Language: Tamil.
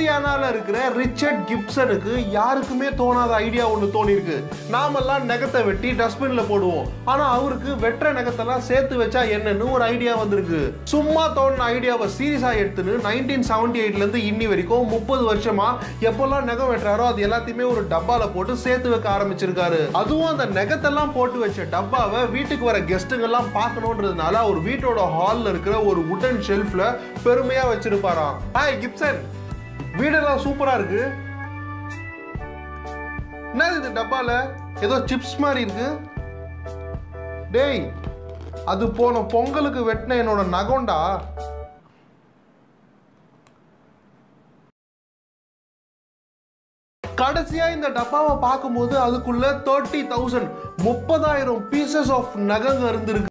இண்டியானால இருக்கிற ரிச்சர்ட் கிப்சனுக்கு யாருக்குமே தோணாத ஐடியா ஒன்று தோணிருக்கு நாமெல்லாம் நகத்தை வெட்டி டஸ்ட்பின்ல போடுவோம் ஆனா அவருக்கு வெட்டுற நகத்தெல்லாம் சேர்த்து வச்சா என்னன்னு ஒரு ஐடியா வந்திருக்கு சும்மா தோணுன ஐடியாவை சீரியஸா எடுத்துன்னு நைன்டீன் செவன்டி எயிட்ல இருந்து இன்னி வரைக்கும் முப்பது வருஷமா எப்பெல்லாம் நகம் வெட்டுறாரோ அது எல்லாத்தையுமே ஒரு டப்பால போட்டு சேர்த்து வைக்க ஆரம்பிச்சிருக்காரு அதுவும் அந்த நகத்தெல்லாம் போட்டு வச்ச டப்பாவை வீட்டுக்கு வர கெஸ்ட்டுங்க எல்லாம் பார்க்கணுன்றதுனால அவர் வீட்டோட ஹால்ல இருக்கிற ஒரு உடன் ஷெல்ஃப்ல பெருமையா வச்சிருப்பாராம் ஹாய் கிப்சன் வீடெல்லாம் சூப்பரா இருக்கு என்னது இது டப்பால ஏதோ சிப்ஸ் மாதிரி இருக்கு டேய் அது போன பொங்கலுக்கு வெட்டின என்னோட நகம்டா கடைசியா இந்த டப்பாவை பார்க்கும்போது அதுக்குள்ள தேர்ட்டி தௌசண்ட் முப்பதாயிரம் பீசஸ் ஆஃப் நகங்க இருந்திருக்கு